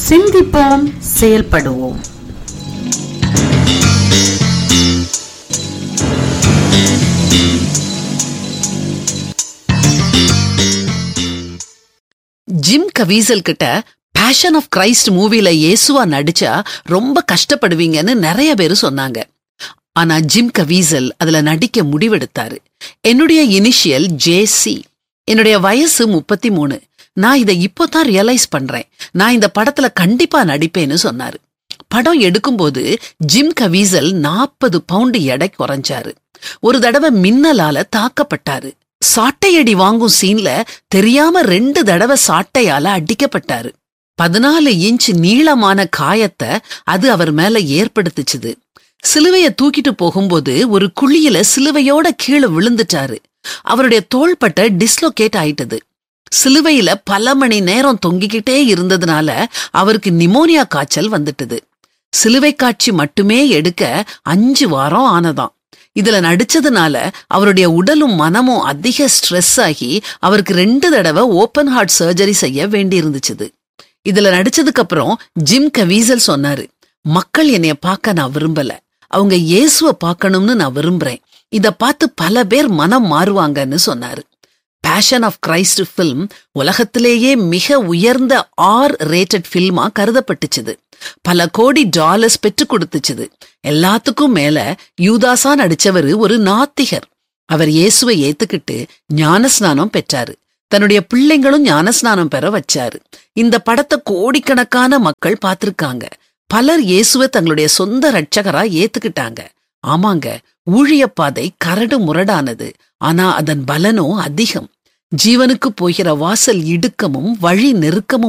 சிந்திப்போம் செயல்படுவோம் ஜிம் கவீசல் கிட்ட பேஷன் ஆஃப் கிரைஸ்ட் மூவில இயேசுவா நடிச்சா ரொம்ப கஷ்டப்படுவீங்கன்னு நிறைய பேர் சொன்னாங்க ஆனா ஜிம் கவீசல் அதுல நடிக்க முடிவெடுத்தாரு என்னுடைய இனிஷியல் ஜேசி என்னுடைய வயசு முப்பத்தி மூணு நான் இதை இப்போதான் ரியலைஸ் பண்றேன் நான் இந்த படத்துல கண்டிப்பா நடிப்பேன்னு சொன்னாரு படம் எடுக்கும்போது ஜிம் கவீசல் நாற்பது பவுண்டு எடை குறைஞ்சாரு ஒரு தடவை மின்னலால தாக்கப்பட்டாரு சாட்டையடி வாங்கும் சீன்ல தெரியாம ரெண்டு தடவை சாட்டையால அடிக்கப்பட்டாரு பதினாலு இன்ச் நீளமான காயத்தை அது அவர் மேல ஏற்படுத்துச்சுது சிலுவைய தூக்கிட்டு போகும்போது ஒரு குழியில சிலுவையோட கீழே விழுந்துட்டாரு அவருடைய தோள்பட்டை டிஸ்லோகேட் ஆயிட்டது சிலுவையில பல மணி நேரம் தொங்கிக்கிட்டே இருந்ததுனால அவருக்கு நிமோனியா காய்ச்சல் வந்துட்டது சிலுவை காட்சி மட்டுமே எடுக்க அஞ்சு வாரம் ஆனதாம் இதுல நடிச்சதுனால அவருடைய உடலும் மனமும் அதிக ஸ்ட்ரெஸ் ஆகி அவருக்கு ரெண்டு தடவை ஓபன் ஹார்ட் சர்ஜரி செய்ய வேண்டி இருந்துச்சுது இதுல நடிச்சதுக்கு அப்புறம் ஜிம் கவீசல் சொன்னாரு மக்கள் என்னைய பார்க்க நான் விரும்பல அவங்க இயேசுவ பார்க்கணும்னு நான் விரும்புறேன் இத பார்த்து பல பேர் மனம் மாறுவாங்கன்னு சொன்னாரு பேஷன் ஆஃப் கிரைஸ்ட் ஃபில்ம் உலகத்திலேயே மிக உயர்ந்த ஆர் ரேட்டட் ஃபில்மா கருதப்பட்டுச்சுது பல கோடி டாலர்ஸ் பெற்றுக் கொடுத்துச்சுது எல்லாத்துக்கும் மேல யூதாசா நடிச்சவரு ஒரு நாத்திகர் அவர் இயேசுவை ஏத்துக்கிட்டு ஞானஸ்நானம் பெற்றாரு தன்னுடைய பிள்ளைங்களும் ஞானஸ்நானம் பெற வச்சாரு இந்த படத்தை கோடிக்கணக்கான மக்கள் பார்த்திருக்காங்க பலர் இயேசுவை தங்களுடைய சொந்த ரட்சகரா ஏத்துக்கிட்டாங்க ஆமாங்க ஊழிய பாதை கரடு முரடானது ஆனா அதன் பலனோ அதிகம் ஜீவனுக்கு போகிற வாசல் இடுக்கமும் வழி நெருக்கமும்